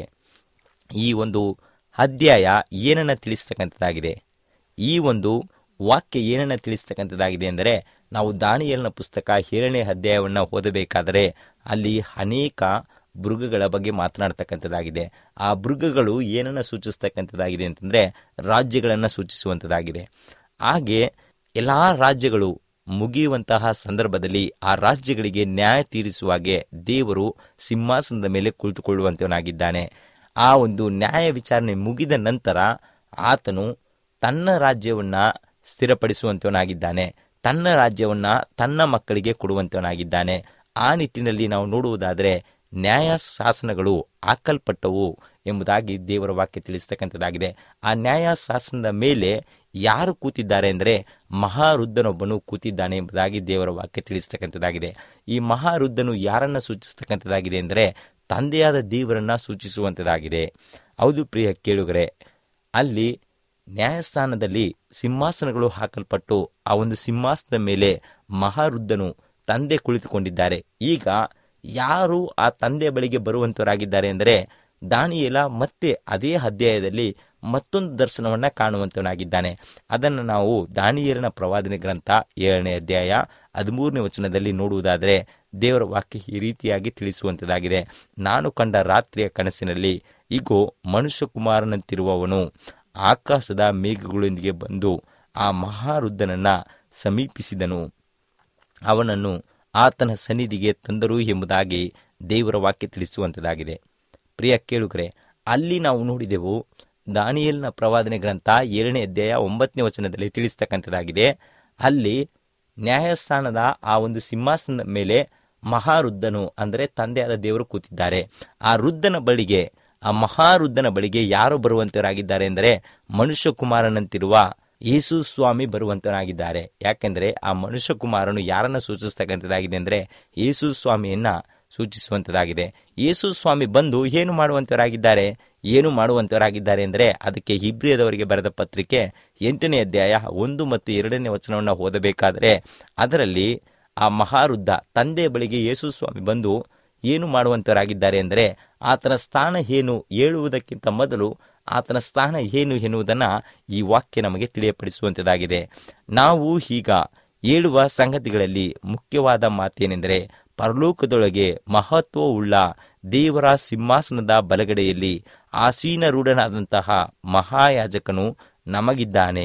ಈ ಒಂದು ಅಧ್ಯಾಯ ಏನನ್ನ ತಿಳಿಸ್ತಕ್ಕಂಥದ್ದಾಗಿದೆ ಈ ಒಂದು ವಾಕ್ಯ ಏನನ್ನ ತಿಳಿಸ್ತಕ್ಕಂಥದ್ದಾಗಿದೆ ಎಂದರೆ ನಾವು ದಾನಿಯಲ್ನ ಪುಸ್ತಕ ಏಳನೇ ಅಧ್ಯಾಯವನ್ನು ಓದಬೇಕಾದರೆ ಅಲ್ಲಿ ಅನೇಕ ಮೃಗಗಳ ಬಗ್ಗೆ ಮಾತನಾಡ್ತಕ್ಕಂಥದ್ದಾಗಿದೆ ಆ ಮೃಗಗಳು ಏನನ್ನ ಸೂಚಿಸ್ತಕ್ಕಂಥದ್ದಾಗಿದೆ ಅಂತಂದ್ರೆ ರಾಜ್ಯಗಳನ್ನು ಸೂಚಿಸುವಂಥದ್ದಾಗಿದೆ ಹಾಗೆ ಎಲ್ಲ ರಾಜ್ಯಗಳು ಮುಗಿಯುವಂತಹ ಸಂದರ್ಭದಲ್ಲಿ ಆ ರಾಜ್ಯಗಳಿಗೆ ನ್ಯಾಯ ತೀರಿಸುವಾಗೆ ದೇವರು ಸಿಂಹಾಸನದ ಮೇಲೆ ಕುಳಿತುಕೊಳ್ಳುವಂತವನಾಗಿದ್ದಾನೆ ಆ ಒಂದು ನ್ಯಾಯ ವಿಚಾರಣೆ ಮುಗಿದ ನಂತರ ಆತನು ತನ್ನ ರಾಜ್ಯವನ್ನ ಸ್ಥಿರಪಡಿಸುವಂತವನಾಗಿದ್ದಾನೆ ತನ್ನ ರಾಜ್ಯವನ್ನ ತನ್ನ ಮಕ್ಕಳಿಗೆ ಕೊಡುವಂತವನಾಗಿದ್ದಾನೆ ಆ ನಿಟ್ಟಿನಲ್ಲಿ ನಾವು ನೋಡುವುದಾದರೆ ನ್ಯಾಯ ಶಾಸನಗಳು ಹಾಕಲ್ಪಟ್ಟವು ಎಂಬುದಾಗಿ ದೇವರ ವಾಕ್ಯ ತಿಳಿಸ್ತಕ್ಕಂಥದ್ದಾಗಿದೆ ಆ ನ್ಯಾಯ ಶಾಸನದ ಮೇಲೆ ಯಾರು ಕೂತಿದ್ದಾರೆ ಅಂದರೆ ಮಹಾರುದ್ಧನೊಬ್ಬನು ಕೂತಿದ್ದಾನೆ ಎಂಬುದಾಗಿ ದೇವರ ವಾಕ್ಯ ತಿಳಿಸ್ತಕ್ಕಂಥದ್ದಾಗಿದೆ ಈ ಮಹಾರುದ್ಧನು ಯಾರನ್ನ ಸೂಚಿಸ್ತಕ್ಕಂಥದ್ದಾಗಿದೆ ಎಂದರೆ ತಂದೆಯಾದ ದೇವರನ್ನ ಸೂಚಿಸುವಂಥದ್ದಾಗಿದೆ ಹೌದು ಪ್ರಿಯ ಕೇಳುಗರೆ ಅಲ್ಲಿ ನ್ಯಾಯಸ್ಥಾನದಲ್ಲಿ ಸಿಂಹಾಸನಗಳು ಹಾಕಲ್ಪಟ್ಟು ಆ ಒಂದು ಸಿಂಹಾಸನದ ಮೇಲೆ ಮಹಾರುದ್ಧನು ತಂದೆ ಕುಳಿತುಕೊಂಡಿದ್ದಾರೆ ಈಗ ಯಾರು ಆ ತಂದೆಯ ಬಳಿಗೆ ಬರುವಂತವರಾಗಿದ್ದಾರೆ ಎಂದರೆ ದಾನಿಯೇಲ ಮತ್ತೆ ಅದೇ ಅಧ್ಯಾಯದಲ್ಲಿ ಮತ್ತೊಂದು ದರ್ಶನವನ್ನ ಕಾಣುವಂತವನಾಗಿದ್ದಾನೆ ಅದನ್ನು ನಾವು ದಾನಿಯೇಲನ ಪ್ರವಾದನೆ ಗ್ರಂಥ ಏಳನೇ ಅಧ್ಯಾಯ ಹದಿಮೂರನೇ ವಚನದಲ್ಲಿ ನೋಡುವುದಾದರೆ ದೇವರ ವಾಕ್ಯ ಈ ರೀತಿಯಾಗಿ ತಿಳಿಸುವಂತದಾಗಿದೆ ನಾನು ಕಂಡ ರಾತ್ರಿಯ ಕನಸಿನಲ್ಲಿ ಇಗೋ ಮನುಷ್ಯಕುಮಾರನಂತಿರುವವನು ಆಕಾಶದ ಮೇಘಗಳೊಂದಿಗೆ ಬಂದು ಆ ಮಹಾರುದ್ಧನನ್ನ ಸಮೀಪಿಸಿದನು ಅವನನ್ನು ಆತನ ಸನ್ನಿಧಿಗೆ ತಂದರು ಎಂಬುದಾಗಿ ದೇವರ ವಾಕ್ಯ ತಿಳಿಸುವಂಥದ್ದಾಗಿದೆ ಪ್ರಿಯ ಕೇಳುಗರೆ ಅಲ್ಲಿ ನಾವು ನೋಡಿದೆವು ದಾನಿಯಲ್ನ ಪ್ರವಾದನೆ ಗ್ರಂಥ ಏಳನೇ ಅಧ್ಯಾಯ ಒಂಬತ್ತನೇ ವಚನದಲ್ಲಿ ತಿಳಿಸ್ತಕ್ಕಂಥದ್ದಾಗಿದೆ ಅಲ್ಲಿ ನ್ಯಾಯಸ್ಥಾನದ ಆ ಒಂದು ಸಿಂಹಾಸನದ ಮೇಲೆ ಮಹಾರುದ್ಧನು ಅಂದರೆ ತಂದೆಯಾದ ದೇವರು ಕೂತಿದ್ದಾರೆ ಆ ರುದ್ಧನ ಬಳಿಗೆ ಆ ಮಹಾರುದ್ಧನ ಬಳಿಗೆ ಯಾರು ಬರುವಂತವರಾಗಿದ್ದಾರೆ ಎಂದರೆ ಮನುಷ್ಯ ಕುಮಾರನಂತಿರುವ ಯೇಸು ಸ್ವಾಮಿ ಬರುವಂತನಾಗಿದ್ದಾರೆ ಯಾಕೆಂದರೆ ಆ ಮನುಷ್ಯ ಕುಮಾರನು ಯಾರನ್ನ ಸೂಚಿಸ್ತಕ್ಕಂಥದ್ದಾಗಿದೆ ಅಂದರೆ ಯೇಸು ಸ್ವಾಮಿಯನ್ನ ಸೂಚಿಸುವಂಥದ್ದಾಗಿದೆ ಯೇಸು ಸ್ವಾಮಿ ಬಂದು ಏನು ಮಾಡುವಂತವರಾಗಿದ್ದಾರೆ ಏನು ಮಾಡುವಂತವರಾಗಿದ್ದಾರೆ ಅಂದರೆ ಅದಕ್ಕೆ ಹಿಬ್ರಿಯದವರಿಗೆ ಬರೆದ ಪತ್ರಿಕೆ ಎಂಟನೇ ಅಧ್ಯಾಯ ಒಂದು ಮತ್ತು ಎರಡನೇ ವಚನವನ್ನು ಓದಬೇಕಾದರೆ ಅದರಲ್ಲಿ ಆ ಮಹಾರುದ್ಧ ತಂದೆಯ ಬಳಿಗೆ ಯೇಸು ಸ್ವಾಮಿ ಬಂದು ಏನು ಮಾಡುವಂತವರಾಗಿದ್ದಾರೆ ಎಂದರೆ ಆತನ ಸ್ಥಾನ ಏನು ಹೇಳುವುದಕ್ಕಿಂತ ಮೊದಲು ಆತನ ಸ್ಥಾನ ಏನು ಎನ್ನುವುದನ್ನು ಈ ವಾಕ್ಯ ನಮಗೆ ತಿಳಿಯಪಡಿಸುವಂಥದ್ದಾಗಿದೆ ನಾವು ಈಗ ಹೇಳುವ ಸಂಗತಿಗಳಲ್ಲಿ ಮುಖ್ಯವಾದ ಮಾತೇನೆಂದರೆ ಪರಲೋಕದೊಳಗೆ ಮಹತ್ವವುಳ್ಳ ದೇವರ ಸಿಂಹಾಸನದ ಬಲಗಡೆಯಲ್ಲಿ ಆಸೀನರೂಢನಾದಂತಹ ಮಹಾಯಾಜಕನು ನಮಗಿದ್ದಾನೆ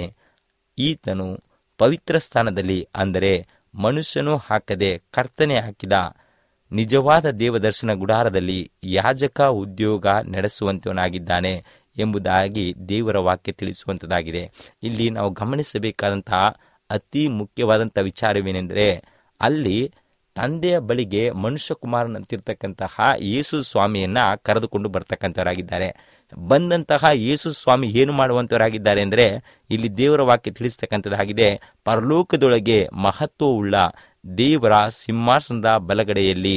ಈತನು ಪವಿತ್ರ ಸ್ಥಾನದಲ್ಲಿ ಅಂದರೆ ಮನುಷ್ಯನು ಹಾಕದೆ ಕರ್ತನೆ ಹಾಕಿದ ನಿಜವಾದ ದೇವದರ್ಶನ ಗುಡಾರದಲ್ಲಿ ಯಾಜಕ ಉದ್ಯೋಗ ನಡೆಸುವಂತವನಾಗಿದ್ದಾನೆ ಎಂಬುದಾಗಿ ದೇವರ ವಾಕ್ಯ ತಿಳಿಸುವಂಥದ್ದಾಗಿದೆ ಇಲ್ಲಿ ನಾವು ಗಮನಿಸಬೇಕಾದಂತಹ ಅತಿ ಮುಖ್ಯವಾದಂಥ ವಿಚಾರವೇನೆಂದರೆ ಅಲ್ಲಿ ತಂದೆಯ ಬಳಿಗೆ ಮನುಷ್ಯ ಕುಮಾರನಂತಿರ್ತಕ್ಕಂತಹ ಯೇಸು ಸ್ವಾಮಿಯನ್ನ ಕರೆದುಕೊಂಡು ಬರ್ತಕ್ಕಂಥವರಾಗಿದ್ದಾರೆ ಬಂದಂತಹ ಯೇಸು ಸ್ವಾಮಿ ಏನು ಮಾಡುವಂತವರಾಗಿದ್ದಾರೆ ಅಂದರೆ ಇಲ್ಲಿ ದೇವರ ವಾಕ್ಯ ತಿಳಿಸ್ತಕ್ಕಂಥದ್ದಾಗಿದೆ ಪರಲೋಕದೊಳಗೆ ಮಹತ್ವವುಳ್ಳ ದೇವರ ಸಿಂಹಾಸನದ ಬಲಗಡೆಯಲ್ಲಿ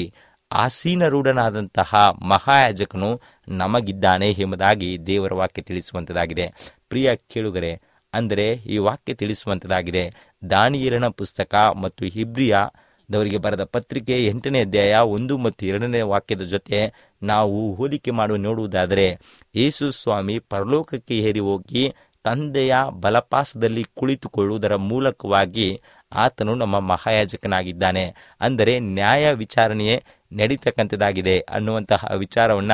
ಆಸೀನರೂಢನಾದಂತಹ ಮಹಾಯಾಜಕನು ನಮಗಿದ್ದಾನೆ ಎಂಬುದಾಗಿ ದೇವರ ವಾಕ್ಯ ತಿಳಿಸುವಂಥದ್ದಾಗಿದೆ ಪ್ರಿಯ ಕೇಳುಗರೆ ಅಂದರೆ ಈ ವಾಕ್ಯ ತಿಳಿಸುವಂಥದ್ದಾಗಿದೆ ದಾನಿಯೇಲನ ಪುಸ್ತಕ ಮತ್ತು ಹಿಬ್ರಿಯ ದವರಿಗೆ ಬರೆದ ಪತ್ರಿಕೆ ಎಂಟನೇ ಅಧ್ಯಾಯ ಒಂದು ಮತ್ತು ಎರಡನೇ ವಾಕ್ಯದ ಜೊತೆ ನಾವು ಹೋಲಿಕೆ ಮಾಡುವ ನೋಡುವುದಾದರೆ ಯೇಸು ಸ್ವಾಮಿ ಪರಲೋಕಕ್ಕೆ ಏರಿ ಹೋಗಿ ತಂದೆಯ ಬಲಪಾಸದಲ್ಲಿ ಕುಳಿತುಕೊಳ್ಳುವುದರ ಮೂಲಕವಾಗಿ ಆತನು ನಮ್ಮ ಮಹಾಯಾಜಕನಾಗಿದ್ದಾನೆ ಅಂದರೆ ನ್ಯಾಯ ವಿಚಾರಣೆಯೇ ನಡೀತಕ್ಕಂಥದ್ದಾಗಿದೆ ಅನ್ನುವಂತಹ ವಿಚಾರವನ್ನ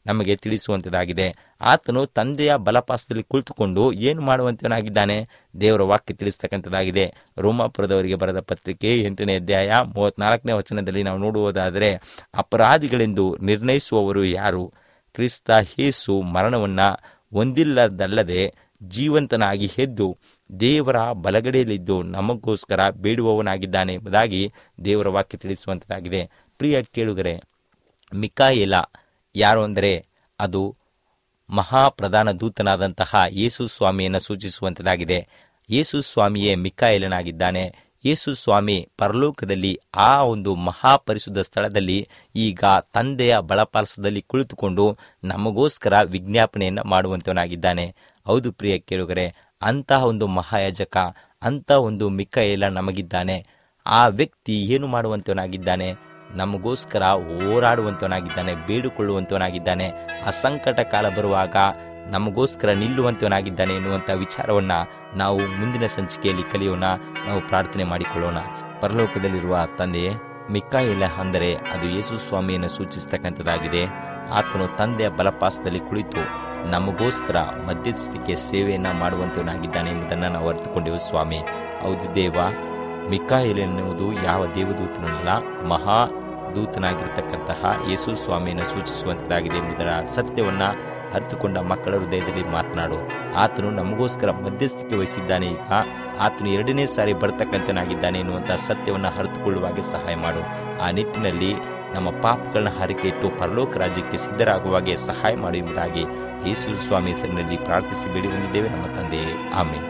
ನಮಗೆ ತಿಳಿಸುವಂಥದ್ದಾಗಿದೆ ಆತನು ತಂದೆಯ ಬಲಪಾಸದಲ್ಲಿ ಕುಳಿತುಕೊಂಡು ಏನು ಮಾಡುವಂತನಾಗಿದ್ದಾನೆ ದೇವರ ವಾಕ್ಯ ತಿಳಿಸ್ತಕ್ಕಂಥದ್ದಾಗಿದೆ ರೋಮಾಪುರದವರಿಗೆ ಬರೆದ ಪತ್ರಿಕೆ ಎಂಟನೇ ಅಧ್ಯಾಯ ಮೂವತ್ನಾಲ್ಕನೇ ವಚನದಲ್ಲಿ ನಾವು ನೋಡುವುದಾದರೆ ಅಪರಾಧಿಗಳೆಂದು ನಿರ್ಣಯಿಸುವವರು ಯಾರು ಕ್ರಿಸ್ತ ಯೇಸು ಮರಣವನ್ನ ಹೊಂದಿಲ್ಲದಲ್ಲದೆ ಜೀವಂತನಾಗಿ ಎದ್ದು ದೇವರ ಬಲಗಡೆಯಲ್ಲಿದ್ದು ನಮಗೋಸ್ಕರ ಬೇಡುವವನಾಗಿದ್ದಾನೆ ಎಂಬುದಾಗಿ ದೇವರ ವಾಕ್ಯ ತಿಳಿಸುವಂಥದ್ದಾಗಿದೆ ಪ್ರಿಯ ಕೇಳುಗರೆ ಮಿಕಾಯೆಲ ಯಾರು ಅಂದರೆ ಅದು ಮಹಾಪ್ರಧಾನ ದೂತನಾದಂತಹ ಯೇಸು ಸ್ವಾಮಿಯನ್ನು ಸೂಚಿಸುವಂಥದ್ದಾಗಿದೆ ಯೇಸು ಸ್ವಾಮಿಯೇ ಮಿಕಾಯಲನಾಗಿದ್ದಾನೆ ಯೇಸು ಸ್ವಾಮಿ ಪರಲೋಕದಲ್ಲಿ ಆ ಒಂದು ಮಹಾಪರಿಶುದ್ಧ ಸ್ಥಳದಲ್ಲಿ ಈಗ ತಂದೆಯ ಬಳಪಾಲಸದಲ್ಲಿ ಕುಳಿತುಕೊಂಡು ನಮಗೋಸ್ಕರ ವಿಜ್ಞಾಪನೆಯನ್ನು ಮಾಡುವಂತವನಾಗಿದ್ದಾನೆ ಹೌದು ಪ್ರಿಯ ಕೇಳುಗರೆ ಅಂತಹ ಒಂದು ಮಹಾಯಾಜಕ ಅಂತ ಒಂದು ಮಿಕಾಯೇಲ ನಮಗಿದ್ದಾನೆ ಆ ವ್ಯಕ್ತಿ ಏನು ಮಾಡುವಂತವನಾಗಿದ್ದಾನೆ ನಮಗೋಸ್ಕರ ಹೋರಾಡುವಂತವನಾಗಿದ್ದಾನೆ ಬೇಡಿಕೊಳ್ಳುವಂತವನಾಗಿದ್ದಾನೆ ಆ ಸಂಕಟ ಕಾಲ ಬರುವಾಗ ನಮಗೋಸ್ಕರ ನಿಲ್ಲುವಂತವನಾಗಿದ್ದಾನೆ ಎನ್ನುವಂಥ ವಿಚಾರವನ್ನ ನಾವು ಮುಂದಿನ ಸಂಚಿಕೆಯಲ್ಲಿ ಕಲಿಯೋಣ ನಾವು ಪ್ರಾರ್ಥನೆ ಮಾಡಿಕೊಳ್ಳೋಣ ಪರಲೋಕದಲ್ಲಿರುವ ತಂದೆಯೇ ಮಿಕ್ಕಾಯಿಲ ಅಂದರೆ ಅದು ಯೇಸು ಸ್ವಾಮಿಯನ್ನು ಸೂಚಿಸತಕ್ಕಂಥದ್ದಾಗಿದೆ ಆತನು ತಂದೆಯ ಬಲಪಾಸದಲ್ಲಿ ಕುಳಿತು ನಮಗೋಸ್ಕರ ಮಧ್ಯಸ್ಥಿಕೆ ಸೇವೆಯನ್ನ ಮಾಡುವಂತವನಾಗಿದ್ದಾನೆ ಎಂಬುದನ್ನು ನಾವು ಅರ್ಥಕೊಂಡೆವು ಸ್ವಾಮಿ ಹೌದು ದೇವ ಮಿಕಾಯಿಲ್ ಎನ್ನುವುದು ಯಾವ ದೇವದೂತನಲ್ಲ ಮಹಾ ದೂತನಾಗಿರ್ತಕ್ಕಂತಹ ಯೇಸು ಸ್ವಾಮಿಯನ್ನು ಸೂಚಿಸುವಂತದ್ದಾಗಿದೆ ಎಂಬುದರ ಸತ್ಯವನ್ನ ಅರ್ಥಕೊಂಡ ಮಕ್ಕಳ ಹೃದಯದಲ್ಲಿ ಮಾತನಾಡು ಆತನು ನಮಗೋಸ್ಕರ ಮಧ್ಯಸ್ಥಿಕೆ ವಹಿಸಿದ್ದಾನೆ ಈಗ ಆತನು ಎರಡನೇ ಸಾರಿ ಬರ್ತಕ್ಕಂಥನಾಗಿದ್ದಾನೆ ಎನ್ನುವಂತಹ ಸತ್ಯವನ್ನು ಅರಿತುಕೊಳ್ಳುವಾಗೆ ಸಹಾಯ ಮಾಡು ಆ ನಿಟ್ಟಿನಲ್ಲಿ ನಮ್ಮ ಪಾಪಗಳನ್ನ ಹರಿಕೆ ಇಟ್ಟು ಪರಲೋಕ ರಾಜ್ಯಕ್ಕೆ ಸಿದ್ಧರಾಗುವಾಗೆ ಸಹಾಯ ಮಾಡು ಎಂಬುದಾಗಿ ಯೇಸು ಸ್ವಾಮಿ ಹೆಸರಿನಲ್ಲಿ ಪ್ರಾರ್ಥಿಸಿ ಬೇಡಿ ಬಂದಿದ್ದೇವೆ ನಮ್ಮ ತಂದೆಯೇ ಆಮೇಲೆ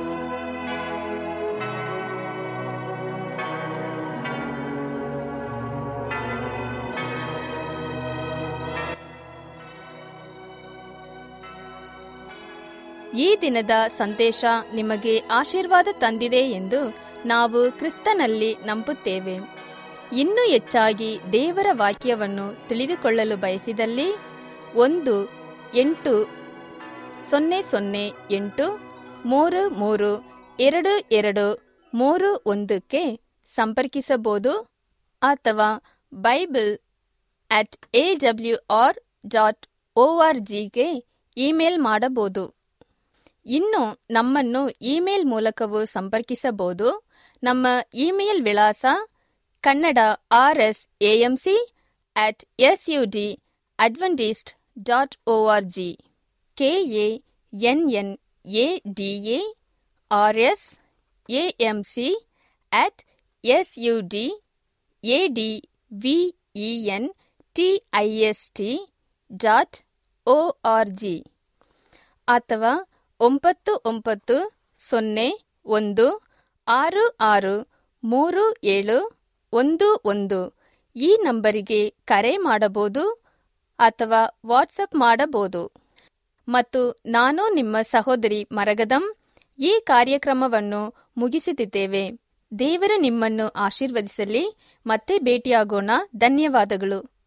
ಈ ದಿನದ ಸಂದೇಶ ನಿಮಗೆ ಆಶೀರ್ವಾದ ತಂದಿದೆ ಎಂದು ನಾವು ಕ್ರಿಸ್ತನಲ್ಲಿ ನಂಬುತ್ತೇವೆ ಇನ್ನೂ ಹೆಚ್ಚಾಗಿ ದೇವರ ವಾಕ್ಯವನ್ನು ತಿಳಿದುಕೊಳ್ಳಲು ಬಯಸಿದಲ್ಲಿ ಒಂದು ಎಂಟು ಸೊನ್ನೆ ಸೊನ್ನೆ ಎಂಟು ಮೂರು ಮೂರು ಎರಡು ಎರಡು ಮೂರು ಒಂದಕ್ಕೆ ಸಂಪರ್ಕಿಸಬಹುದು ಅಥವಾ Bible at A W R dot O R ಜಿಗೆ ಇಮೇಲ್ ಮಾಡಬಹುದು ಇನ್ನು ನಮ್ಮನ್ನು ಇಮೇಲ್ ಮೂಲಕವೂ ಸಂಪರ್ಕಿಸಬಹುದು ನಮ್ಮ ಇಮೇಲ್ ವಿಳಾಸ Kannada R S AMC at S U D Adventist dot O R G K A N N A D A R S AMC at S U D A D V E N T I S T dot O R G ಅಥವಾ ಒಂಬತ್ತು ಒಂಬತ್ತು ಸೊನ್ನೆ ಒಂದು ಆರು ಆರು ಮೂರು ಏಳು ಒಂದು ಒಂದು ಈ ನಂಬರಿಗೆ ಕರೆ ಮಾಡಬಹುದು ಅಥವಾ ವಾಟ್ಸಪ್ ಮಾಡಬಹುದು ಮತ್ತು ನಾನು ನಿಮ್ಮ ಸಹೋದರಿ ಮರಗದಂ ಈ ಕಾರ್ಯಕ್ರಮವನ್ನು ಮುಗಿಸುತ್ತಿದ್ದೇವೆ ದೇವರು ನಿಮ್ಮನ್ನು ಆಶೀರ್ವದಿಸಲಿ ಮತ್ತೆ ಭೇಟಿಯಾಗೋಣ ಧನ್ಯವಾದಗಳು